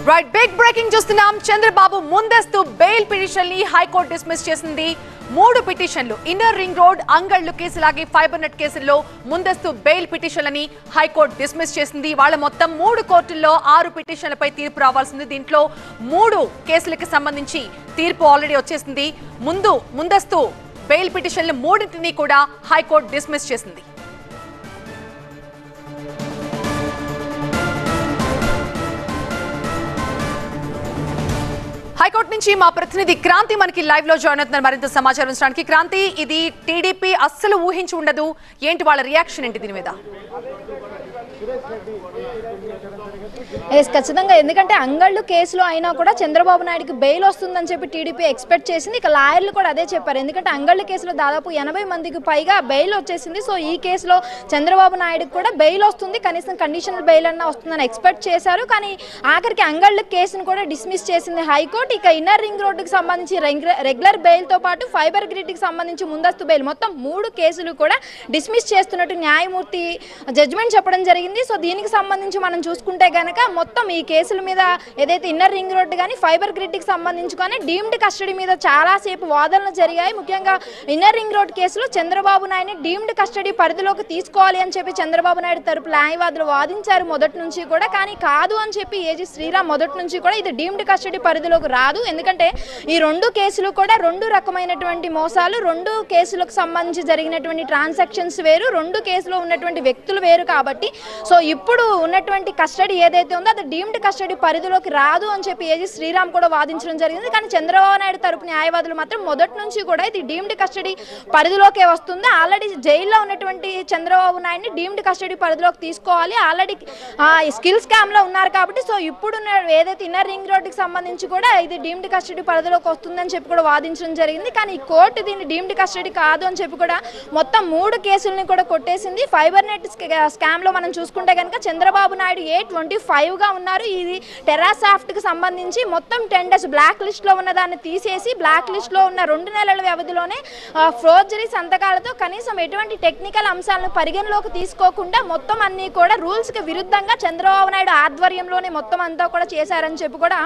Right big breaking చూస్తున్నాం చంద్రబాబు ముందస్తు bail petition ని హైకోర్టు డిస్మిస్ చేసింది మూడు పిటిషన్లు ఇన్నర్ రింగ్ రోడ్ అంగళ్ళు కేసులాగే ఫైబర్ నెట్ కేసుల్లో ముందస్తు బెయిల్ పిటిషన్లని హైకోర్టు డిస్మిస్ చేసింది వాళ్ళ మొత్తం మూడు కోర్టుల్లో ఆరు పిటిషన్లపై తీర్పు రావాల్సింది దీంట్లో మూడు కేసులకి సంబంధించి తీర్పు ఆల్రెడీ వచ్చేసింది ముందు ముందస్తు బెయిల్ పిటిషన్లు మూడింటిని కూడా హైకోర్టు డిస్మిస్ చేసింది హైకోర్టు నుంచి మా ప్రతినిధి క్రాంతి మనకి లైవ్ లో జాయిన్ అవుతున్నారు మరింత సమాచారం ఇచ్చడానికి క్రాంతి ఇది టీడీపీ అస్సలు ఊహించి ఉండదు ఏంటి వాళ్ళ రియాక్షన్ ఏంటి దీని మీద ఎస్ ఖచ్చితంగా ఎందుకంటే అంగళ్ళు కేసులో అయినా కూడా చంద్రబాబు నాయుడుకి బెయిల్ వస్తుందని చెప్పి టీడీపీ ఎక్స్పెక్ట్ చేసింది ఇక లాయర్లు కూడా అదే చెప్పారు ఎందుకంటే అంగళ్ళు కేసులో దాదాపు ఎనభై మందికి పైగా బెయిల్ వచ్చేసింది సో ఈ కేసులో చంద్రబాబు నాయుడుకి కూడా బెయిల్ వస్తుంది కనీసం కండిషనల్ బెయిల్ అన్న వస్తుందని ఎక్స్పెక్ట్ చేశారు కానీ ఆఖరికి అంగళ్ళు కేసును కూడా డిస్మిస్ చేసింది హైకోర్టు ఇక ఇన్నర్ రింగ్ రోడ్డుకి సంబంధించి రెగ్యులర్ బెయిల్తో పాటు ఫైబర్ గ్రిడ్కి సంబంధించి ముందస్తు బెయిల్ మొత్తం మూడు కేసులు కూడా డిస్మిస్ చేస్తున్నట్టు న్యాయమూర్తి జడ్జిమెంట్ చెప్పడం జరిగింది సో దీనికి సంబంధించి మనం చూసుకుంటే గనక మొత్తం ఈ కేసుల మీద ఏదైతే ఇన్నర్ రింగ్ రోడ్డు కానీ ఫైబర్ గ్రిడ్కి సంబంధించి కానీ డీమ్డ్ కస్టడీ మీద చాలాసేపు వాదనలు జరిగాయి ముఖ్యంగా ఇన్నర్ రింగ్ రోడ్ కేసులో చంద్రబాబు నాయుడిని డీమ్డ్ కస్టడీ పరిధిలోకి తీసుకోవాలి అని చెప్పి చంద్రబాబు నాయుడు తరపు న్యాయవాదులు వాదించారు మొదటి నుంచి కూడా కానీ కాదు అని చెప్పి ఏజీ శ్రీరామ్ మొదటి నుంచి కూడా ఇది డీమ్డ్ కస్టడీ పరిధిలోకి రాదు ఎందుకంటే ఈ రెండు కేసులు కూడా రెండు రకమైనటువంటి మోసాలు రెండు కేసులకు సంబంధించి జరిగినటువంటి ట్రాన్సాక్షన్స్ వేరు రెండు కేసులో ఉన్నటువంటి వ్యక్తులు వేరు కాబట్టి సో ఇప్పుడు ఉన్నటువంటి కస్టడీ ఏదైతే ఉందో అది డీమ్డ్ కస్టడీ పరిధిలోకి రాదు అని చెప్పి ఏజీ శ్రీరామ్ కూడా వాదించడం జరిగింది కానీ చంద్రబాబు నాయుడు తరపు న్యాయవాదులు మాత్రం మొదటి నుంచి కూడా ఇది డీమ్డ్ కస్టడీ పరిధిలోకే వస్తుంది ఆల్రెడీ జైల్లో ఉన్నటువంటి చంద్రబాబు నాయుడిని డీమ్డ్ కస్టడీ పరిధిలోకి తీసుకోవాలి ఆల్రెడీ స్కిల్ స్కామ్ లో ఉన్నారు కాబట్టి సో ఇప్పుడు ఉన్న ఏదైతే ఇన్నర్ రింగ్ రోడ్డుకి సంబంధించి కూడా ఇది డీమ్డ్ కస్టడీ పరిధిలోకి వస్తుందని చెప్పి కూడా వాదించడం జరిగింది కానీ ఈ కోర్టు దీన్ని డీమ్డ్ కస్టడీ కాదు అని చెప్పి కూడా మొత్తం మూడు కేసుల్ని కూడా కొట్టేసింది ఫైబర్ నెట్ స్కామ్ లో మనం చూసుకుంటే కనుక Chandrababu Naidu A twenty five గా ఉన్నారు ఇది టెరాసాఫ్ట్ కి సంబంధించి మొత్తం టెన్ డేస్ బ్లాక్ లిస్ట్ లో ఉన్న దాన్ని తీసేసి బ్లాక్ లిస్ట్ లో ఉన్న రెండు నెలల వ్యవధిలోనే ఫోర్జరీ సంతకాలతో కనీసం ఎటువంటి టెక్నికల్ అంశాలను పరిగణలోకి తీసుకోకుండా మొత్తం అన్ని కూడా రూల్స్ కి విరుద్ధంగా చంద్రబాబు నాయుడు ఆధ్వర్యంలోనే మొత్తం అంతా కూడా చేశారని చెప్పి కూడా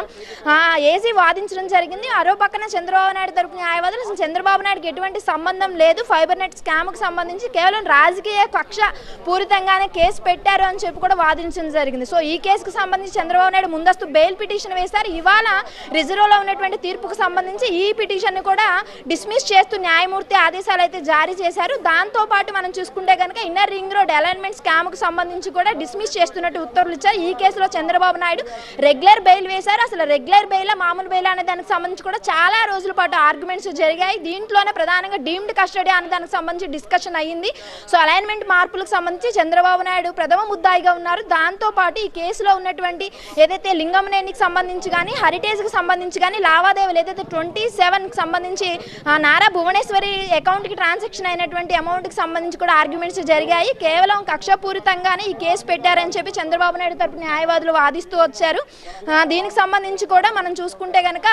ఏసీ వాదించడం జరిగింది మరో పక్కన చంద్రబాబు నాయుడు తరపు న్యాయవాదులు అసలు చంద్రబాబు నాయుడుకి ఎటువంటి సంబంధం లేదు ఫైబర్ నెట్ స్కామ్ కు సంబంధించి కేవలం రాజకీయ కక్ష పూరితంగానే కేసు పెట్టారు అని చెప్పి కూడా వాదించడం జరిగింది సో ఈ కేసుకు సంబంధించి చంద్రబాబు నాయుడు ముందస్తు బెయిల్ పిటిషన్ వేశారు ఇవాళ రిజర్వ్లో ఉన్నటువంటి తీర్పుకు సంబంధించి ఈ పిటిషన్ కూడా డిస్మిస్ చేస్తూ న్యాయమూర్తి ఆదేశాలు అయితే జారీ చేశారు దాంతో పాటు మనం చూసుకుంటే కనుక inner ring road alignment scam కు సంబంధించి కూడా డిస్మిస్ చేస్తున్నట్టు ఉత్తర్వులు ఇచ్చారు ఈ కేసులో చంద్రబాబు నాయుడు రెగ్యులర్ బెయిల్ వేశారు అసలు రెగ్యులర్ బెయిల్ మామూలు బెయిల్ అనే దానికి సంబంధించి కూడా చాలా రోజుల పాటు ఆర్గ్యుమెంట్స్ జరిగాయి దీంట్లోనే ప్రధానంగా డీమ్డ్ కస్టడీ అనే దానికి సంబంధించి డిస్కషన్ అయ్యింది సో అలైన్మెంట్ మార్పులకు సంబంధించి చంద్రబాబు నాయుడు ప్రథమ ముద్దాయిగా ఉన్నారు దాంతో పాటు ఈ కేసులో ఉన్నటువంటి ఏదైతే లింగంనేనికి సంబంధించి కానీ హెరిటేజ్కి సంబంధించి కానీ లావాదేవీలు ఏదైతే ట్వంటీ సెవెన్కి సంబంధించి ఆ, నారా భువనేశ్వరి అకౌంట్కి ట్రాన్సాక్షన్ అయినటువంటి అమౌంట్కి సంబంధించి కూడా ఆర్గ్యుమెంట్స్ జరిగాయి కేవలం కక్షపూరితంగానే ఈ కేసు పెట్టారని చెప్పి చంద్రబాబు నాయుడు తరపు న్యాయవాదులు వాదిస్తూ వచ్చారు ఆ, దీనికి సంబంధించి కూడా మనం చూసుకుంటే కనుక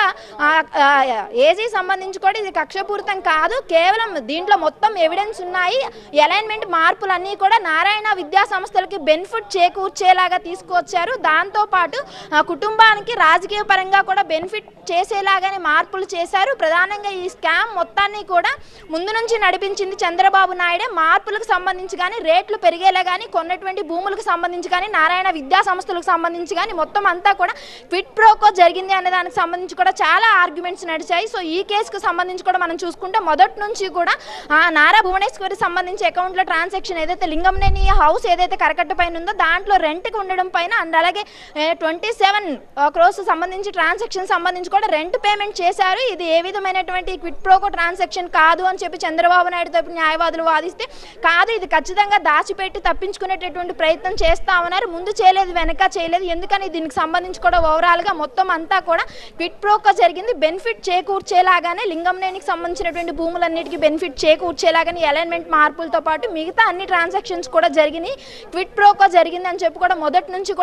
ఏజీ సంబంధించి కూడా ఇది కక్షపూరితం కాదు కేవలం దీంట్లో మొత్తం ఎవిడెన్స్ ఉన్నాయి అలైన్మెంట్ మార్పులన్నీ కూడా నారాయణ విద్యా సంస్థలకి బెనిఫిట్ చేకూర్చేలాగా తీసుకువచ్చారు దాంతో పాటు ఆ, కుటుంబానికి రాజకీయ పరంగా కూడా బెనిఫిట్ చేసేలాగానే మార్పులు చేశారు ప్రధానంగా ఈ స్కామ్ మొత్తాన్ని కూడా ముందు నుంచి నడిపించింది చంద్రబాబు నాయుడే మార్పులకు సంబంధించి కానీ రేట్లు పెరిగేలా కానీ కొన్నటువంటి భూములకు సంబంధించి కానీ నారాయణ విద్యా సంస్థలకు సంబంధించి కానీ మొత్తం అంతా కూడా క్విట్ ప్రోకో జరిగింది అనే దానికి సంబంధించి కూడా చాలా ఆర్గ్యుమెంట్స్ నడిచాయి సో ఈ కేసుకు సంబంధించి కూడా మనం చూసుకుంటే మొదటి నుంచి కూడా ఆ నారా భువనేశ్వరి సంబంధించి అకౌంట్లో ట్రాన్సాక్షన్ ఏదైతే లింగంనేని హౌస్ ఏదైతే కరకట్ట పైన ఉందో దాంట్లో రెంట్కి ఉండడం పైన అండ్ అలాగే ట్వంటీ సెవెన్ క్రోస్ సంబంధించి ట్రాన్సాక్షన్ సంబంధించి కూడా రెంట్ పేమెంట్ చేశారు ఇది ఏ విధమైనటువంటి క్విట్ ప్రోకో ట్రాన్సాక్షన్ కాదు అని చెప్పి చంద్రబాబు నాయుడు తరపు న్యాయవాదులు వాదిస్తే కాదు ఇది ఖచ్చితంగా దాచిపెట్టి తప్పించుకునేటటువంటి ప్రయత్నం చేస్తా ఉన్నారు ముందు చేయలేదు వెనక చేయలేదు ఎందుకని దీనికి సంబంధించి కూడా ఓవరాల్గా మొత్తం అంతా కూడా క్విట్ ప్రోకో జరిగింది బెనిఫిట్ చేకూర్చేలాగానే లింగంనేనికి సంబంధించినటువంటి భూములన్నిటికీ బెనిఫిట్ చేకూర్చేలాగానే అలైన్మెంట్ మార్పులతో పాటు మిగతా అన్ని ట్రాన్సాక్షన్స్ కూడా జరిగినాయి క్విట్ ప్రోకో జరిగింది అని చెప్పి కూడా మొదటి నుంచి కూడా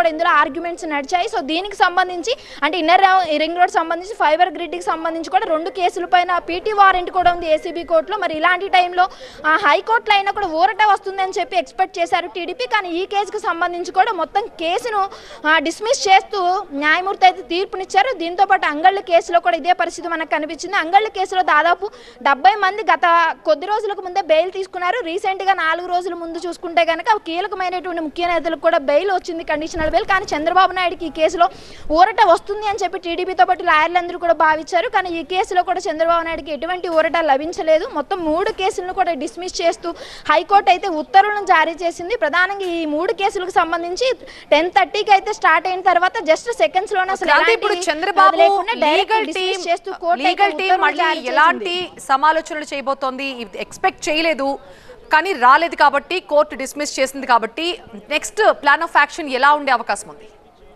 కూడా ఇందులో ఆర్గ్యుమెంట్స్ నడిచాయి సో దీనికి సంబంధించి అంటే ఇన్నర్ రింగ్ రోడ్ సంబంధించి ఫైబర్ గ్రిడ్కి సంబంధించి కూడా రెండు కేసుల పైన పీటీ వారెంట్ కూడా ఉంది ఏసీబీ కోర్టులో మరి ఇలాంటి టైంలో ఆ, హైకోర్టులో అయినా కూడా ఊరట వస్తుంది అని చెప్పి ఎక్స్పెక్ట్ చేశారు టీడీపీ కానీ ఈ కేసుకు సంబంధించి కూడా మొత్తం కేసును డిస్మిస్ చేస్తూ న్యాయమూర్తి అయితే తీర్పునిచ్చారు దీంతో పాటు అంగళ్ళ కేసులో కూడా ఇదే పరిస్థితి మనకు కనిపించింది అంగళ్ళ కేసులో దాదాపు డెబ్బై మంది గత కొద్ది రోజులకు ముందే బెయిల్ తీసుకున్నారు రీసెంట్ గా నాలుగు రోజుల ముందు చూసుకుంటే కనుక కీలకమైనటువంటి ముఖ్య నేతలకు కూడా బెయిల్ వచ్చింది కండిషనల్ బెయిల్ కానీ చంద్రబాబు నాయుడుకి ఈ కేసులో ఊరట వస్తుంది అని చెప్పి టీడీపీతో పాటు లాయర్లందరూ కూడా భావించారు కానీ ఈ కేసులో కూడా చంద్రబాబు నాయుడుకి ఎటువంటి ఊరట లభించలేదు మొత్తం మూడు కేసులను కూడా డిస్మిస్ చేస్తూ హైకోర్టు అయితే ఉత్తర్వులను జారీ చేసింది ప్రధానంగా ఈ మూడు కేసులకు సంబంధించి టెన్ థర్టీకి అయితే స్టార్ట్ అయిన తర్వాత జస్ట్ సెకండ్స్ లోనే అసలు క్రాంతి ఇప్పుడు ఎలాంటి చంద్రబాబు అది లేకుండా direct లీగల్ dismiss టీం చేస్తూ కోర్టు అయితే లీగల్ టీం ఉత్తర్వులు మళ్ళీ జారీ చేసింది. ఎలాంటి సమాలోచనలు చేయబోతోంది ఎక్స్పెక్ట్ చేయలేదు కానీ రాలేదు కాబట్టి కోర్టు డిస్మిస్ చేసింది కాబట్టి నెక్స్ట్ ప్లాన్ ఆఫ్ యాక్షన్ ఎలా ఉండే అవకాశం ఉంది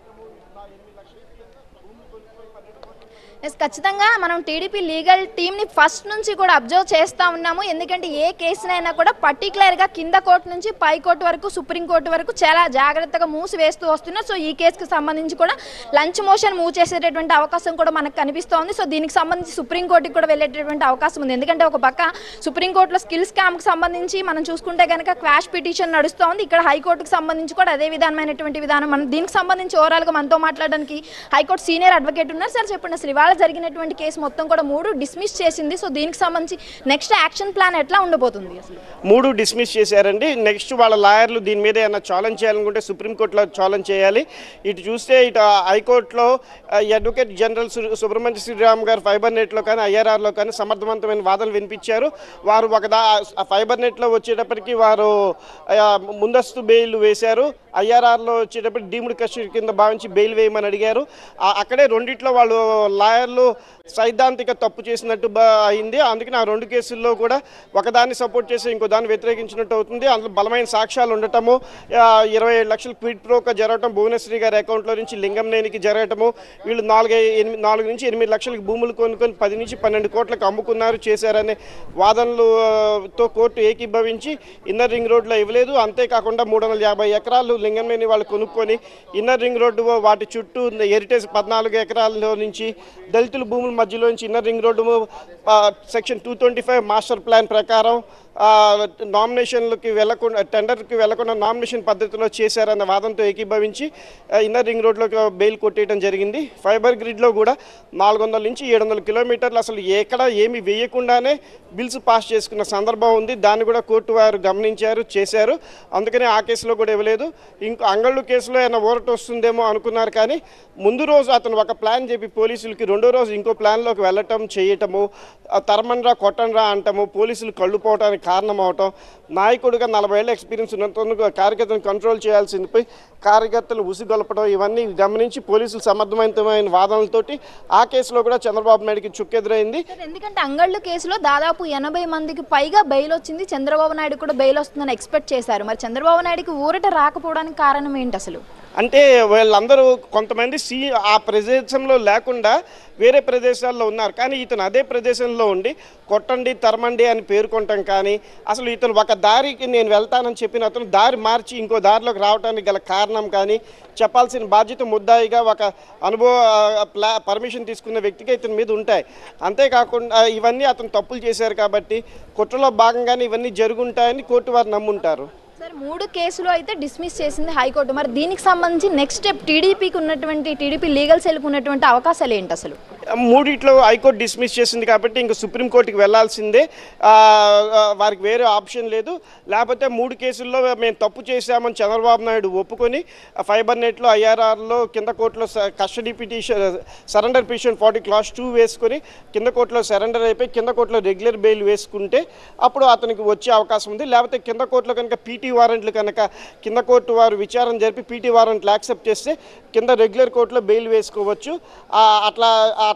ఎస్ ఖచ్చితంగా మనం టీడీపీ లీగల్ టీంని ఫస్ట్ నుంచి కూడా అబ్జర్వ్ చేస్తూ ఉన్నాము ఎందుకంటే ఏ కేసునైనా కూడా పర్టికులర్గా కింద కోర్టు నుంచి పై కోర్టు వరకు సుప్రీం కోర్టు వరకు చాలా జాగ్రత్తగా మూసి వేస్తూ వస్తున్నారు సో ఈ కేసుకు సంబంధించి కూడా లంచ్ మోషన్ మూవ్ చేసేటటువంటి అవకాశం కూడా మనకు కనిపిస్తోంది సో దీనికి సంబంధించి సుప్రీం కోర్టుకి కూడా వెళ్ళేటటువంటి అవకాశం ఉంది ఎందుకంటే ఒక పక్క సుప్రీంకోర్టులో స్కిల్ స్కామ్కి సంబంధించి మనం చూసుకుంటే కనుక క్వాష్ పిటిషన్ నడుస్తోంది ఇక్కడ హైకోర్టుకు సంబంధించి కూడా అదే విధానమైనటువంటి విధానం మనం దీనికి సంబంధించి ఓవరాల్గా మనతో మాట్లాడడానికి హైకోర్టు సీనియర్ అడ్వకేట్ ఉన్నారు సార్ చెప్పండి అసలు ఇవాళ జరిగినటువంటి కేసు మొత్తం కూడా మూడు డిస్మిస్ చేసింది సో దీనికి సంబంధించి నెక్స్ట్ యాక్షన్ ప్లాన్ ఎట్లా ఉండబోతుంది అసలు మూడు డిస్మిస్ చేశారండి నెక్స్ట్ వాళ్ళ లాయర్లు దీని మీద ఏమైనా ఛాలెంజ్ చేయాలనుకుంటే సుప్రీంకోర్టులో ఛాలెంజ్ చేయాలి ఇటు చూస్తే ఇటు హైకోర్టులో ఆ, ఈ అడ్వకేట్ జనరల్ సు- సుబ్రహ్మణ్య శ్రీరామ్ గారు ఫైబర్ నెట్లో కానీ ఐఆర్ఆర్లో కానీ సమర్థవంతమైన వాదనలు వినిపించారు వారు ఒక దా ఆ ఫైబర్ నెట్లో వచ్చేటప్పటికి వారు ఆ, ముందస్తు బెయిల్ వేశారు ఐఆర్ఆర్లో వచ్చేటప్పటికి డీమ్డ్ కస్టడీ కింద భావించి బెయిల్ వేయమని అడిగారు ఆ- అక్కడే రెండిట్లో వాళ్ళు లాయర్లు సైద్ధాంతిక తప్పు చేసినట్టు బా- అయింది అందుకని ఆ రెండు కేసుల్లో కూడా ఒకదాన్ని సపోర్ట్ చేసి ఇంకో దాన్ని వ్యతిరేకించినట్టు అవుతుంది అందులో బలమైన సాక్ష్యాలు ఉండటము ఆ, ఇరవై ఏడు లక్షలు క్విడ్ ప్రోక జరగటం భువనేశ్వరి గారి అకౌంట్లో నుంచి లింగంనేనికి జరగటము వీళ్ళు నాలుగు ఎనిమిది నాలుగు నుంచి ఎనిమిది లక్షలకి భూములు కొనుక్కొని పది నుంచి పన్నెండు కోట్లకు అమ్ముకున్నారు చేశారనే వాదనలు ఆ, తో కోర్టు ఏకీభవించి ఇన్నర్ రింగ్ రోడ్లో ఇవ్వలేదు అంతేకాకుండా మూడు వందల యాభై ఎకరాలు లింగంనేని వాళ్ళు కొనుక్కొని ఇన్నర్ రింగ్ రోడ్డు వాటి చుట్టూ ఉన్న హెరిటేజ్ పద్నాలుగు ఎకరాల్లో నుంచి దళితుల భూముల మధ్యలో నుంచి ఇన్నర్ రింగ్ రోడ్డు ఆ, section two twenty five master plan ప్రకారం ఆ, నామినేషన్లకి వెళ్లకుండా టెండర్కి వెళ్లకుండా నామినేషన్ పద్ధతిలో చేశారన్న వాదనతో ఏకీభవించి ఆ, ఇన్నర్ రింగ్ రోడ్లోకి బెయిల్ కొట్టేయడం జరిగింది ఫైబర్ గ్రిడ్లో కూడా నాలుగు వందల నుంచి ఏడు వందల కిలోమీటర్లు అసలు ఎక్కడ ఏమి వేయకుండానే బిల్స్ పాస్ చేసుకున్న సందర్భం ఉంది దాన్ని కూడా కోర్టు వారు గమనించారు చేశారు అందుకనే ఆ కేసులో కూడా ఇవ్వలేదు ఇంకో అంగళ్ళు కేసులో ఏమైనా ఊరట వస్తుందేమో అనుకున్నారు కానీ ముందు రోజు అతను ఒక ప్లాన్ చెప్పి పోలీసులకి రెండో రోజు ఇంకో ప్లాన్లోకి వెళ్ళటం చేయటము ఆ తరమనరా కొట్టనరా అంటము పోలీసులు కళ్ళు పోవడానికి కారణం అవటం నాయకుడిగా నలభై ఏళ్ళ ఎక్స్పీరియన్స్ ఉన్నందుకు కార్యకర్తను కంట్రోల్ చేయాల్సింది పోయి కార్యకర్తలు ఉసిగొలపడం ఇవన్నీ గమనించి పోలీసులు సమర్థవంతమైన వాదనలతోటి ఆ కేసులో కూడా చంద్రబాబు నాయుడుకి చుక్కెదురైంది సార్ ఎందుకంటే అంగళ్ళు కేసులో దాదాపు ఎనభై మందికి పైగా బెయిల్ వచ్చింది చంద్రబాబు నాయుడు కూడా బెయిల్ వస్తుందని ఎక్స్పెక్ట్ చేశారు మరి చంద్రబాబు నాయుడుకి ఊరట రాకపోవడానికి కారణం ఏంటి అసలు అంటే వీళ్ళందరూ కొంతమంది సి ఆ ప్రదేశంలో లేకుండా వేరే ప్రదేశాల్లో ఉన్నారు కానీ ఇతను అదే ప్రదేశంలో ఉండి కొట్టండి తరమండి అని పేర్కొంటాం కానీ అసలు ఇతను ఒక దారికి నేను వెళ్తానని చెప్పిన అతను దారి మార్చి ఇంకో దారిలోకి రావడానికి గల కారణం కానీ చెప్పాల్సిన బాధ్యత ముద్దాయిగా ఒక అనుభవ ఆ, ప్లా పర్మిషన్ తీసుకున్న వ్యక్తికి ఇతని మీద ఉంటాయి అంతేకాకుండా ఇవన్నీ అతను తప్పులు చేశారు కాబట్టి కుట్రలో భాగంగానే ఇవన్నీ జరుగుంటాయని కోర్టు వారు నమ్ముంటారు సార్ మూడు కేసులు అయితే డిస్మిస్ చేసింది హైకోర్టు మరి దీనికి సంబంధించి నెక్స్ట్ స్టెప్ టీడీపీకి ఉన్నటువంటి టీడీపీ లీగల్ సెల్కి ఉన్నటువంటి అవకాశాలు ఏంటి అసలు మూడిట్లో హైకోర్టు డిస్మిస్ చేసింది కాబట్టి ఇంకా సుప్రీంకోర్టుకి వెళ్లాల్సిందే ఆ, ఆ, వారికి వేరే ఆప్షన్ లేదు లేకపోతే మూడు కేసుల్లో మేము తప్పు చేశామని చంద్రబాబు నాయుడు ఒప్పుకొని ఆ ఫైబర్ నెట్లో ఐఆర్ఆర్లో కింద కోర్టులో స- custody petition surrender petition forty clause two వేసుకొని కింద కోర్టులో సరెండర్ అయిపోయి కింద కోర్టులో రెగ్యులర్ బెయిల్ వేసుకుంటే అప్పుడు అతనికి వచ్చే అవకాశం ఉంది లేకపోతే కింద కోర్టులో కనుక పీటీ వారెంట్లు కనుక కింద కోర్టు వారు విచారణ జరిపి పీటీ వారెంట్లు యాక్సెప్ట్ చేస్తే కింద రెగ్యులర్ కోర్టులో బెయిల్ వేసుకోవచ్చు ఆ, అట్లా అట్లా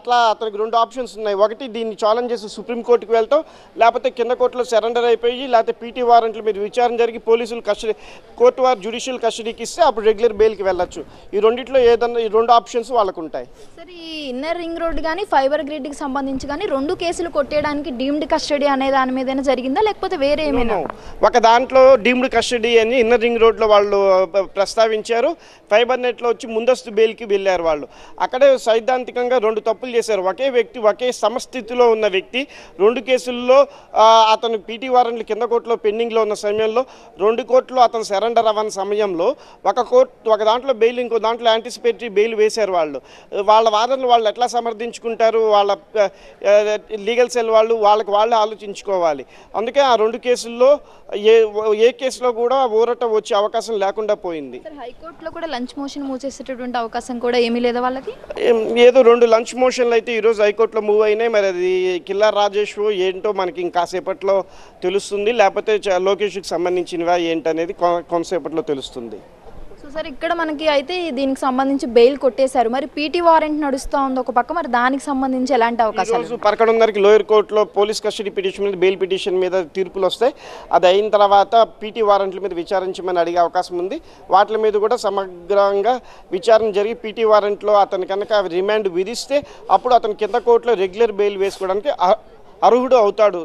అట్లా అతనికి రెండు ఆప్షన్స్ ఉన్నాయి ఒకటి దీన్ని ఛాలెంజ్ చేసి సుప్రీంకోర్టుకి వెళ్తాం లేకపోతే కింద కోర్టులో సరెండర్ అయిపోయి లేకపోతే పీటీ వారెంట్ల మీద విచారణ జరిగి పోలీసులు కస్టడీ కోర్టు వారు జ్యుడిషియల్ కస్టడీకి ఇస్తే అప్పుడు రెగ్యులర్ బెయిల్కి వెళ్ళొచ్చు ఈ రెండిట్లో ఏదన్నా ఈ రెండు ఆప్షన్స్ వాళ్ళకు ఉంటాయి సార్ ఈ ఇన్నర్ రింగ్ రోడ్ కానీ ఫైబర్ గ్రిడ్కి సంబంధించి కానీ రెండు కేసులు కొట్టేయడానికి డీమ్డ్ కస్టడీ అనే దాని మీదైనా జరిగిందా లేకపోతే వేరే ఏమైనా ఒక దాంట్లో డీమ్డ్ కస్టడీ అని ఇన్నర్ రింగ్ రోడ్లో వాళ్ళు ప- ప్రస్తావించారు ఫైబర్ నెట్లో వచ్చి ముందస్తు బెయిల్కి వెళ్ళారు వాళ్ళు అక్కడే సైద్ధాంతికంగా రెండు తప్పులు చేశారు ఒకే వ్యక్తి ఒకే సమస్థితిలో ఉన్న వ్యక్తి రెండు కేసుల్లో ఆ, అతను పీటీ వారెంట్లు కింద కోర్టులో పెండింగ్లో ఉన్న సమయంలో రెండు కోర్టులో అతను సరెండర్ అవ్వని సమయంలో ఒక కోర్టు ఒక దాంట్లో బెయిల్ ఇంకో దాంట్లో యాంటిసిపేటరీ బెయిల్ వేశారు వాళ్ళు వాళ్ళ వాదనలు వాళ్ళు ఎట్లా సమర్థించుకుంటారు వాళ్ళ లీగల్ సెల్ వాళ్ళు వాళ్ళకి వాళ్ళే ఆలోచించుకోవాలి అందుకే ఆ రెండు కేసుల్లో ఏ ఏ కేసులో కూడా ఊరట వచ్చే అవకాశం లేకుండా పోయింది సార్ హైకోర్టులో కూడా లంచ్ మోషన్ మూవ్ చేసేటటువంటి అవకాశం కూడా ఏమీ లేదా వాళ్ళకి ఏం- ఏదో రెండు లంచ్ మోషన్లు అయితే ఈరోజు హైకోర్టులో మూవ్ అయినాయి మరి అది కిల్లార్ రాజేష్ ఏంటో మనకి ఇంకాసేపట్లో తెలుస్తుంది లేకపోతే చ- లోకేష్కి సంబంధించినవా ఏంటనేది కొ- కొంతసేపట్లో తెలుస్తుంది సో సార్ ఇక్కడ మనకి అయితే దీనికి సంబంధించి బెయిల్ కొట్టేశారు మరి పీటీ వారెంట్ నడుస్తూ ఉంది ఒక పక్క మరి దానికి సంబంధించి ఎలాంటి అవకాశాలు ఈరోజు పరకడున్నరకి లోయర్ కోర్టులో పోలీస్ కస్టడీ పిటిషన్ మీద బెయిల్ పిటిషన్ మీద తీర్పులు వస్తాయి అది అయిన తర్వాత పీటీ వారెంట్ల మీద విచారించమని అడిగే అవకాశం ఉంది వాటి మీద కూడా సమగ్రంగా విచారణ జరిగి పీటీ వారెంట్లో అతని కనుక రిమాండ్ విధిస్తే అప్పుడు అతను కింద కోర్టులో రెగ్యులర్ బెయిల్ వేసుకోవడానికి అ- అర్హుడు అవుతాడు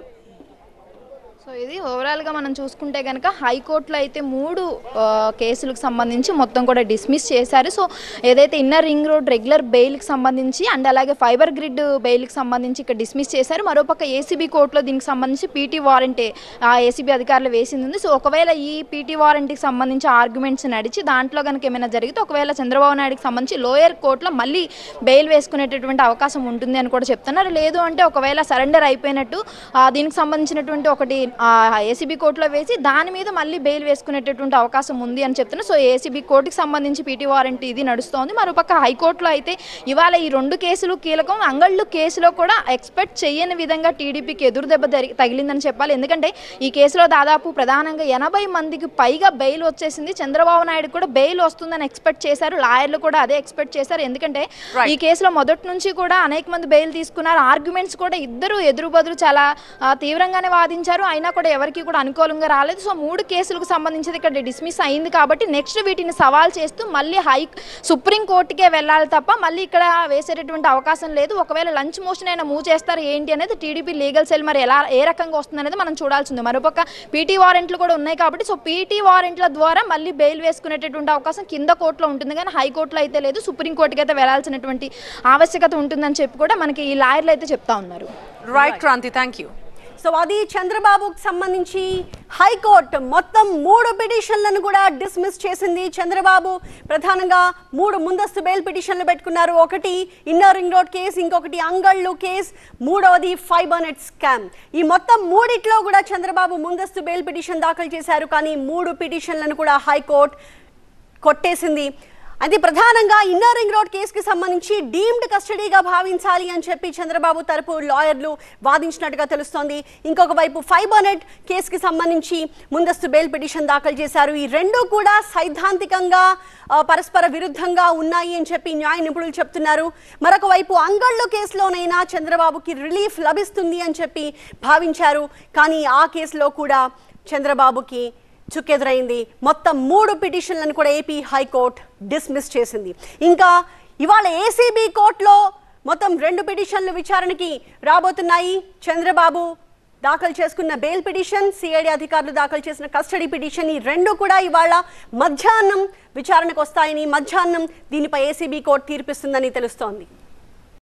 సో ఇది ఓవరాల్గా మనం చూసుకుంటే కనుక హైకోర్టులో అయితే మూడు ఆ, కేసులకు సంబంధించి మొత్తం కూడా డిస్మిస్ చేశారు సో ఏదైతే ఇన్నర్ రింగ్ రోడ్ రెగ్యులర్ బెయిల్కి సంబంధించి అండ్ అలాగే ఫైబర్ గ్రిడ్ బెయిల్కి సంబంధించి ఇక్కడ డిస్మిస్ చేశారు మరోపక్క ఏసీబీ కోర్టులో దీనికి సంబంధించి పీటీ వారెంట్ ఆ ఏసీబీ అధికారులు వేసింది ఉంది సో ఒకవేళ ఈ పీటీ వారెంట్కి సంబంధించి ఆర్గ్యుమెంట్స్ నడిచి దాంట్లో కనుక ఏమైనా జరిగితే ఒకవేళ చంద్రబాబు నాయుడుకి సంబంధించి లోయర్ కోర్టులో మళ్ళీ బెయిల్ వేసుకునేటటువంటి అవకాశం ఉంటుంది అని కూడా చెప్తున్నారు లేదు అంటే ఒకవేళ సరెండర్ అయిపోయినట్టు ఆ, దీనికి సంబంధించినటువంటి ఒకటి ఏసీబీ కోర్టులో వేసి దాని మీద మళ్ళీ బెయిల్ వేసుకునేటటువంటి అవకాశం ఉంది అని చెప్తున్నారు సో ఏసీబీ కోర్టుకి సంబంధించి పీటీ వారెంట్ ఇది నడుస్తోంది మరోపక్క హైకోర్టులో అయితే ఇవాళ ఈ రెండు కేసులు కీలకం అంగళ్ళు కేసులో కూడా ఎక్స్పెక్ట్ చేయని విధంగా టీడీపీకి ఎదురు దెబ్బ తగిలి- తగిలిందని చెప్పాలి ఎందుకంటే ఈ కేసులో దాదాపు ప్రధానంగా ఎనభై మందికి పైగా బెయిల్ వచ్చేసింది చంద్రబాబు నాయుడు కూడా బెయిల్ వస్తుందని ఎక్స్పెక్ట్ చేశారు లాయర్లు కూడా అదే ఎక్స్పెక్ట్ చేశారు ఎందుకంటే Right. ఈ కేసులో మొదటి నుంచి కూడా అనేక మంది బెయిల్ తీసుకున్నారు ఆర్గ్యుమెంట్స్ కూడా ఇద్దరు ఎదురు బదురు చాలా ఆ, తీవ్రంగానే వాదించారు అయినా కూడా ఎవరికి కూడా అనుకూలంగా రాలేదు సో మూడు కేసులకు సంబంధించి ఇక్కడ డిస్మిస్ అయింది కాబట్టి నెక్స్ట్ వీటిని సవాల్ చేస్తూ మళ్ళీ హై సుప్రీం కోర్టుకే వెళ్ళాలి తప్ప మళ్ళీ ఇక్కడ వేసేటటువంటి అవకాశం లేదు ఒకవేళ లంచ్ మోషన్ అయినా మూవ్ చేస్తారు ఏంటి అనేది టీడీపీ లీగల్ సెల్ మరి ఎలా ఏ రకంగా వస్తుంది అనేది మనం చూడాల్సింది మరోపక్క పీటీ వారెంట్లు కూడా ఉన్నాయి కాబట్టి సో పీటీ వారెంట్ల ద్వారా మళ్ళీ బెయిల్ వేసుకునేటటువంటి అవకాశం కింద కోర్టులో ఉంటుంది కానీ హైకోర్టులో అయితే లేదు సుప్రీం కోర్టుకి అయితే వెళ్లాల్సినటువంటి ఆవశ్యకత ఉంటుందని చెప్పి కూడా మనకి ఈ లాయర్లు అయితే చెప్తా ఉన్నారు right Kranthi thank you so అది చంద్రబాబుకు సంబంధించి హైకోర్టు మొత్తం మూడు పిటిషన్లను కూడా డిస్మిస్ చేసింది చంద్రబాబు ప్రధానంగా మూడు ముందస్తు బెయిల్ పిటిషన్లు పెట్టుకున్నారు ఒకటి ఇన్నర్ రింగ్ రోడ్ కేసు ఇంకొకటి అంగళ్ళు కేసు మూడవది ఫైబర్ నెట్ స్కామ్ ఈ మొత్తం మూడిట్లో కూడా చంద్రబాబు ముందస్తు బెయిల్ పిటిషన్ దాఖలు చేశారు కానీ మూడు పిటిషన్లను కూడా హైకోర్టు కొట్టేసింది అది ప్రధానంగా ఇన్నర్ రింగ్ రోడ్ కేసుకి సంబంధించి డీమ్డ్ కస్టడీగా భావించాలి అని చెప్పి చంద్రబాబు తరపు లాయర్లు వాదించినట్టుగా తెలుస్తోంది ఇంకొక వైపు ఫైబర్ నెట్ కేసుకి సంబంధించి ముందస్తు బెయిల్ పిటిషన్ దాఖలు చేశారు ఈ రెండు కూడా సైద్ధాంతికంగా ఆ, పరస్పర విరుద్ధంగా ఉన్నాయి అని చెప్పి న్యాయ నిపుణులు చెప్తున్నారు మరొక వైపు అంగళ్ళు కేసులోనైనా చంద్రబాబుకి రిలీఫ్ లభిస్తుంది అని చెప్పి భావించారు కానీ ఆ కేసులో కూడా చంద్రబాబుకి చుక్కెదురైంది మొత్తం మూడు పిటిషన్లను కూడా ఏపీ హైకోర్టు డిస్మిస్ చేసింది ఇంకా ఇవాళ ఏసీబీ కోర్టులో మొత్తం రెండు పిటిషన్లు విచారణకి రాబోతున్నాయి చంద్రబాబు దాఖలు చేసుకున్న బెయిల్ పిటిషన్ సిఐడి అధికారులు దాఖలు చేసిన కస్టడీ పిటిషన్ ఈ రెండు కూడా ఇవాళ మధ్యాహ్నం విచారణకు వస్తాయని మధ్యాహ్నం దీనిపై ఏసీబీ కోర్టు తీర్పిస్తుందని తెలుస్తోంది